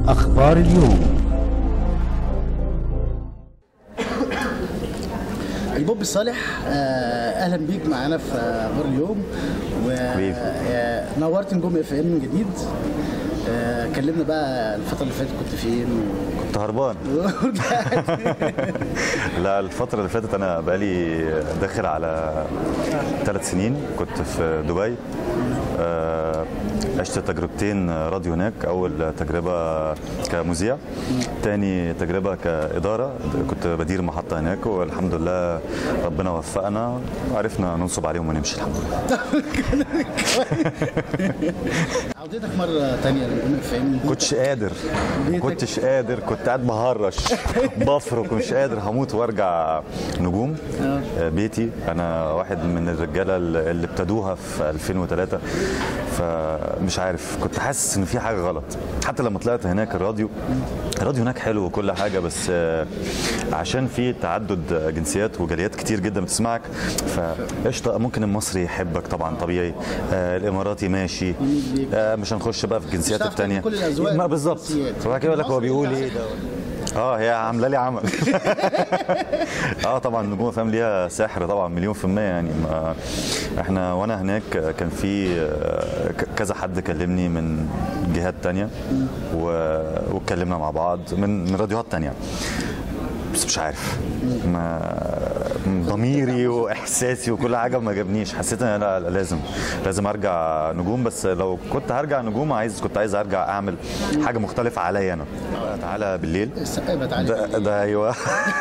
أخبار اليوم البوب الصالح آه، اهلا بيك معانا في اخبار اليوم حبيبي. ونورت نجوم اف ام من جديد آه، كلمنا بقى الفتره اللي فاتت كنت فين و- كنت هربان ورجعت لا الفترة اللي فاتت أنا بقالي داخل على ثلاث سنين كنت في دبي آه، عشت تجربتين راديو هناك أول تجربة كمذيع تاني تجربة كإدارة كنت بدير محطة هناك والحمد لله ربنا وفقنا وعرفنا ننصب عليهم ونمشي الحمد لله عودتك مره تانية لنجوم اف ام كنتش قادر ما كنتش قادر كنت قاعد بهرش بفرك ومش قادر هموت وارجع نجوم آه، بيتي انا واحد من الرجاله اللي ابتدوها في 2003 فمش عارف كنت حاسس ان في حاجه غلط حتى لما طلعت هناك الراديو الراديو هناك حلو وكل حاجه بس آه، عشان في تعدد جنسيات وجاليات كتير جدا بتسمعك فقشطه ممكن المصري يحبك طبعا طبيعي آه، الاماراتي ماشي آه، مش هنخش بقى في الجنسيات مش هتعرف التانية تعمل كل الأذواق ما بالظبط والجنسيات. وبعد كده يقول لك هو المصري بيقول ده ايه ده اه هي عامله لي عمل اه طبعا نجوم فاهم ليها سحر طبعا مليون في المية يعني ما احنا وانا هناك كان في آه، ك- كذا حد كلمني من جهات تانية و- واتكلمنا مع بعض من من راديوهات تانية بس مش عارف ما ضميري واحساسي وكل حاجه ما جابنيش حسيت ان أنا لا لازم لازم ارجع نجوم بس لو كنت هرجع نجوم عايز كنت عايز ارجع اعمل حاجه مختلفه عليا انا تعالى بالليل ابقى تعالى ده, ده ايوه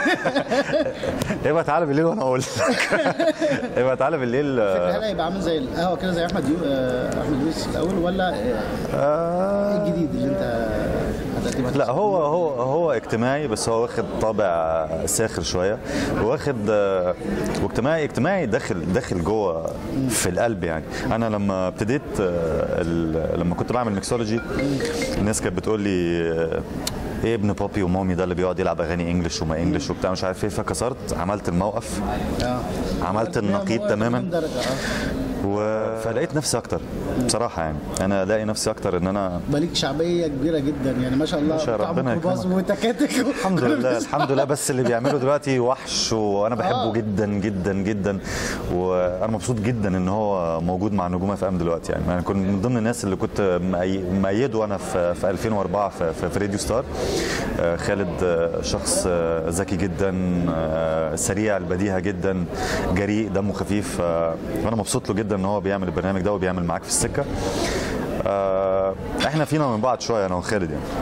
يبقى تعالى بالليل وانا اقول لك يبقى تعالى بالليل هل هيبقى عامل زي القهوه كده زي احمد يو... آه، احمد يونس الاول ولا آه، ايه آه الجديد اللي انت هتقدمه لا هو هو هو اجتماعي بس هو واخد طابع ساخر شويه واخد آه، واجتماعي اجتماعي داخل داخل جوه في القلب يعني انا لما ابتديت آه، ال- لما كنت بعمل ميكسولوجي الناس كانت بتقول لي آه، ايه ابن بابي ومامي ده اللي بيقعد يلعب اغاني انجلش وما انجلش وبتاع مش عارف ايه فكسرت عملت الموقف آه. عملت النقيض هو تماما مليون درجة، آه. و... فلقيت نفسي اكتر بصراحه يعني انا لاقي نفسي اكتر ان انا بقى ليك شعبيه كبيره جدا يعني ما شاء الله ما شاء بتاع ربنا ميكروباص يكرمك. وتكاتك الحمد لله الحمد لله بس اللي بيعمله دلوقتي وحش وانا بحبه آه. جدا جدا جدا وانا مبسوط جدا ان هو موجود مع نجوم اف ام دلوقتي يعني انا كنت من ضمن الناس اللي كنت مأي- مأيده انا في, في 2004 في, في, في راديو ستار آه، خالد آه، شخص آه، ذكي جدا آه، سريع البديهه جدا جريء دمه خفيف آه، وانا مبسوط له جدا ان هو بيعمل البرنامج ده وبيعمل معاك في السكه آه، احنا فينا من بعض شويه انا وخالد يعني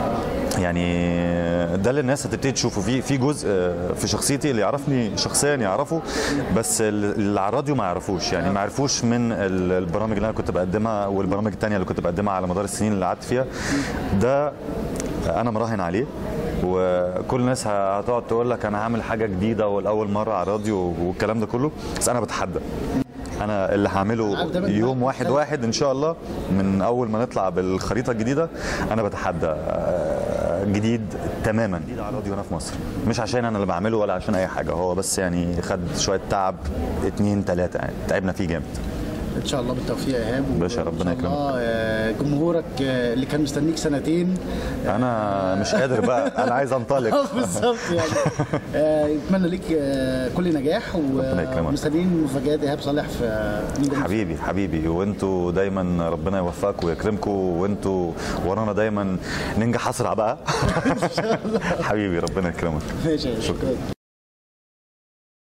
يعني ده اللي الناس هتبتدي تشوفه في في جزء آه، في شخصيتي اللي يعرفني شخصيا يعرفه بس اللي على الراديو ما يعرفوش يعني ما يعرفوش من ال- البرامج اللي انا كنت بقدمها والبرامج التانية اللي كنت بقدمها على مدار السنين اللي قعدت فيها ده انا مراهن عليه وكل الناس هتقعد تقول لك انا هعمل حاجه جديده والاول مره على الراديو والكلام ده كله بس انا بتحدى انا اللي هعمله عارف ده يوم بقى- واحد واحد ان شاء الله من اول ما نطلع بالخريطه الجديده انا بتحدى آه، جديد تماما جديد على الراديو هنا في مصر مش عشان انا اللي بعمله ولا عشان اي حاجه هو بس يعني خد شويه تعب اتنين تلاته يعني تعبنا فيه جامد ان شاء الله بالتوفيق يا ايهاب باشا، ربنا وإن شاء الله، آه، جمهورك آه، اللي كان مستنيك سنتين انا مش قادر بقى انا عايز انطلق بالظبط يعني آه، اتمنى ليك آه، كل نجاح ربنا يكرمك. ومستنيين مفاجات ايهاب صالح في آه، نجوم حبيبي حبيبي وانتوا دايما ربنا يوفقكم ويكرمكم وانتوا ورانا دايما ننجح اسرع بقى حبيبي ربنا يكرمك ماشي يا شكرا